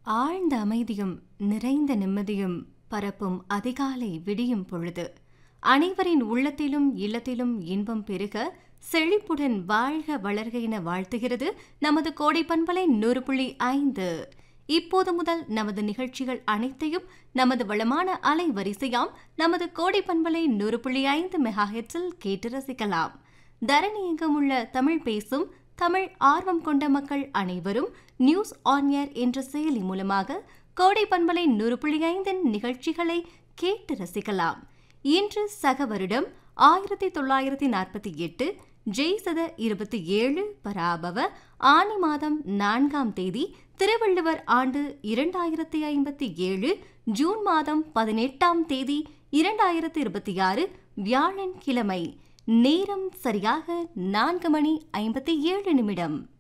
ஆழ்ந்த அமைதியும் நிறைந்த நிம்மதியும் பரப்பும் அதிகாலை விடியும் பொழுது அனைவரின் உள்ளத்திலும் இல்லத்திலும் இன்பம் பெருக செழிப்புடன் வாழ்க வளர்க என வாழ்த்துகிறது நமது கோடை பண்பலை நூறு புள்ளி ஐந்து இப்போது முதல் நமது நிகழ்ச்சிகள் அனைத்தையும் நமது வளமான அலை வரிசையாம் நமது கோடை பண்பலை நூறு புள்ளி ஐந்து மெகா ஹெட்ஸில் கேட்டு ரசிக்கலாம் தரணி எங்கும் உள்ள தமிழ் பேசும் தமிழ் ஆர்வம் கொண்ட மக்கள் அனைவரும் நியூஸ் ஆன் ஏர் என்ற செயலி மூலமாக கோடை பண்பலை நூறு புள்ளி ஐந்தின் நிகழ்ச்சிகளை கேட்டு ரசிக்கலாம் இன்று சக வருடம் ஆயிரத்தி தொள்ளாயிரத்தி நாற்பத்தி எட்டு ஜெய்சத இருபத்தி ஏழு பராபவ ஆனி மாதம் நான்காம் தேதி திருவள்ளுவர் ஆண்டு இரண்டாயிரத்தி ஐம்பத்தி ஏழு ஜூன் மாதம் பதினெட்டாம் தேதி இரண்டாயிரத்தி இருபத்தி ஆறு வியாழன் கிழமை நேரம் சரியாக நான்கு மணி ஐம்பத்தி ஏழு நிமிடம்